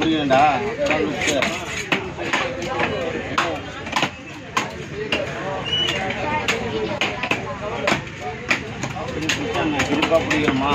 பிடிக்கணும்டா அதான் லுக்கு இருப்பா பிடிக்கணுமா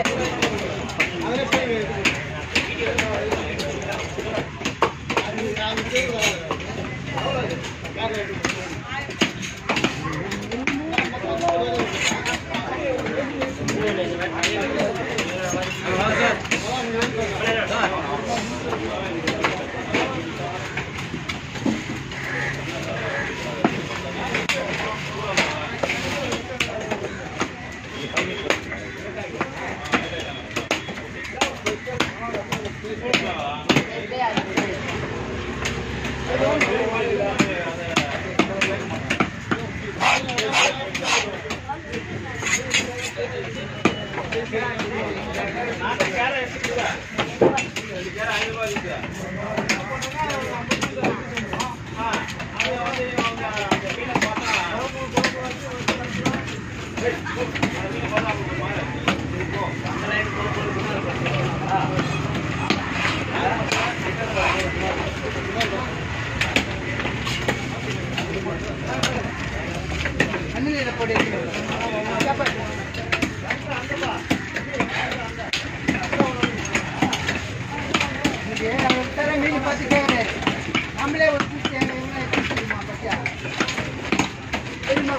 நம்மளே ஒரு பீஸ் எவ்வளோ தெரியுமா பத்தியா தெரியுமா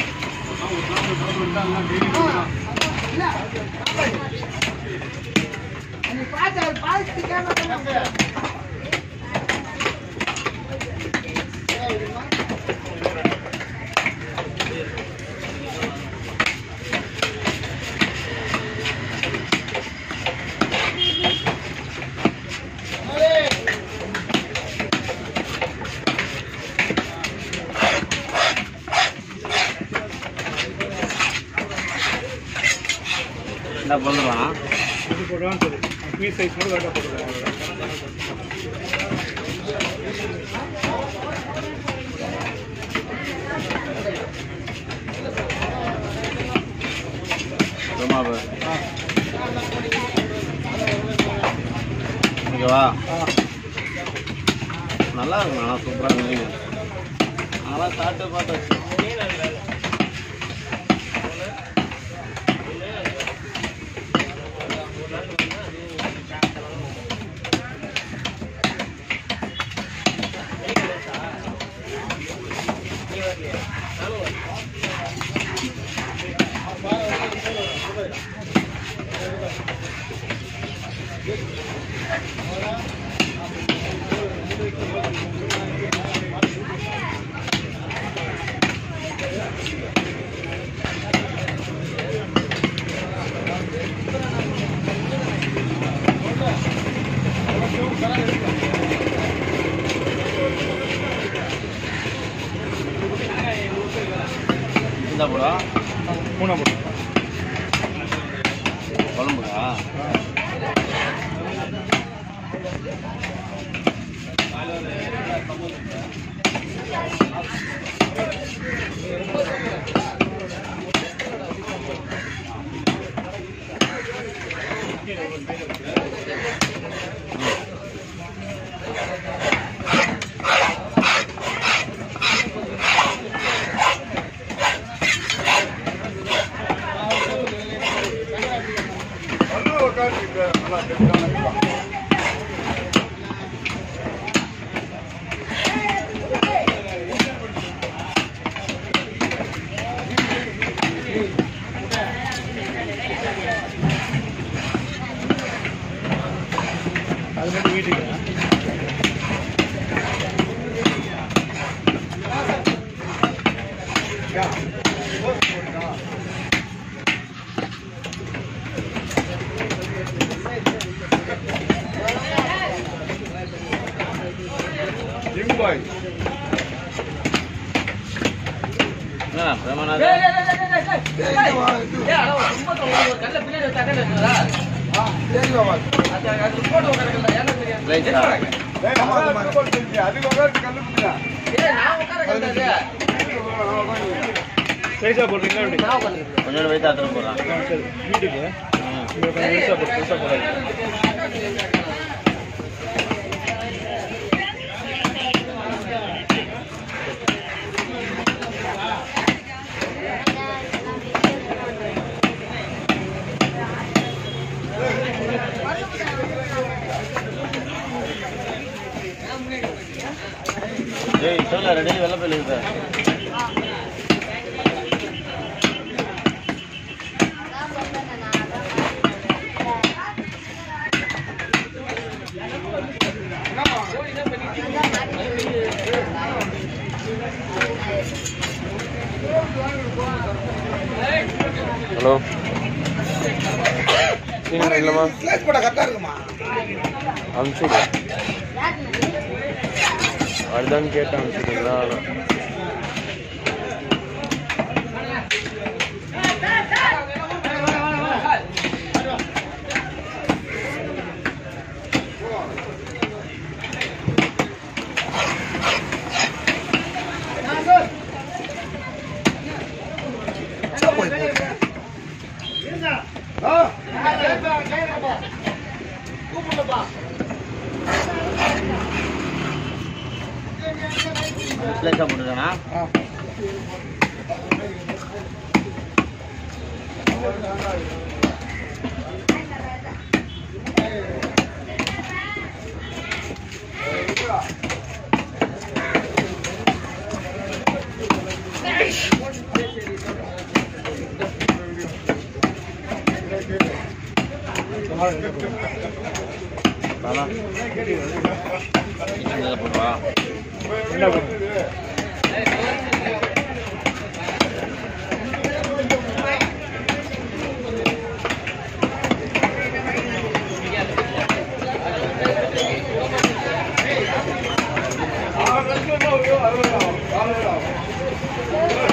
நீ பார்த்து அவர் பார்த்து கேமரா என்ன பண்ணுறான் இது போடுவான்னு சொல்லு பீஸ் சைஸ் மட்டும் கரெக்டாக போட்டுருவாங்க சும்மா பாரு ஓகேவா நல்லா இருக்கும் ஆனால் சூப்பராக மீன் அதெல்லாம் சாப்பிட்டு பார்த்தாச்சு இந்த படம் மூணா போட்டு குழம்புக்கா அது மட்டும் வீட்டுக்கு ஜிம்பாய் என்ன பிரேமநாதன் ரைட்டா சைஸாக போடுறீங்களா எப்படி கொஞ்சோண்டு வெயிட் ஆத்திரம் போடுறான் ஆ, சரி வீட்டுக்கு இங்கே கொஞ்சம் பெருசாக போட்டு பெருசாக போடாது இருக்குது ஹலோ சீனியர் இல்லைம்மா ஸ்லைஸ் போட கரெக்டாக இருக்குமா அனுப்பிச்சுடு அதுதான் கேட்டு அனுப்பிச்சுடுங்களா ஸ்லைஸாக போட்டுருக்கானா தானா சின்னதாக போடுவா என்ன பண்ணுறது ஆறு லட்சம் ரூபாய் அறுபதாயிரம்